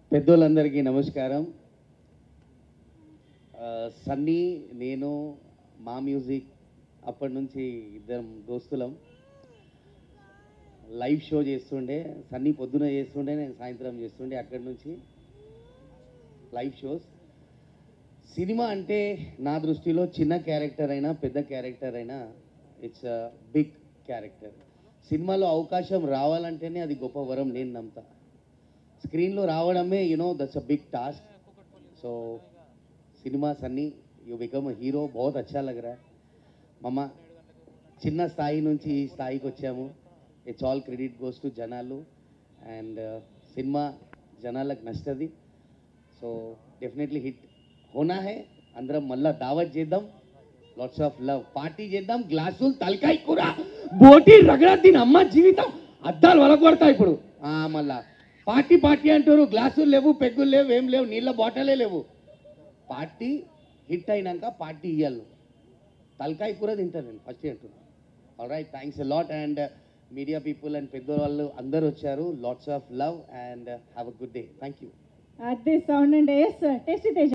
పెద్దోళ్ళందరికీ నమస్కారం ఆ, సన్నీ నేను మా మ్యూజిక్ అప్పటి నుంచి ఇద్దరం దోస్తులం లైవ్ షో చేస్తుండే సన్నీ పొద్దున చేస్తుండే నేను సాయంత్రం చేస్తుండే అక్కడి నుంచి లైవ్ షోస్ సినిమా అంటే నా దృష్టిలో చిన్న క్యారెక్టర్ అయినా పెద్ద క్యారెక్టర్ అయినా ఇట్స్ బిగ్ క్యారెక్టర్ సినిమాలో అవకాశం రావాలంటేనే అది గొప్ప వరం నేను నమ్ముతా స్క్రీన్లో రావడమే you know that's a big task so cinemas అన్నీ యూ బికమ్ హీరో బహుత్ అచ్చా లగ్ రా మమ్మ చిన్న స్థాయి నుంచి ఈ స్థాయికి వచ్చాము it's all credit goes to జనాలు అండ్ సినిమా జనాలకు నచ్చుతుంది సో డెఫినెట్లీ హిట్ హోనా హే అందరం మళ్ళా దావత్ చేద్దాం లాట్స్ ఆఫ్ లవ్ పార్టీ చేద్దాం గ్లాసులు తలకాయ కూర బోటి రగడ దీని అమ్మ జీవితం అద్దాలు వలకొడతా ఇప్పుడు ఆ, మళ్ళా పార్టీ పార్టీ అంటారు గ్లాసులు లేవు పెగ్గులు లేవు ఏం లేవు నీళ్ళ బాటలే లేవు పార్టీ హిట్ అయినాక పార్టీ ఇవ్వాలి తలకాయ కూర తింటాను నేను ఫస్ట్ అంటున్నాను all right thanks lot and media people and పెద్దవాళ్ళు అందరూ వచ్చారు lots of love and have a good day thank you అదే సౌండ్ అండి ఎస్ టేస్టీ తేజ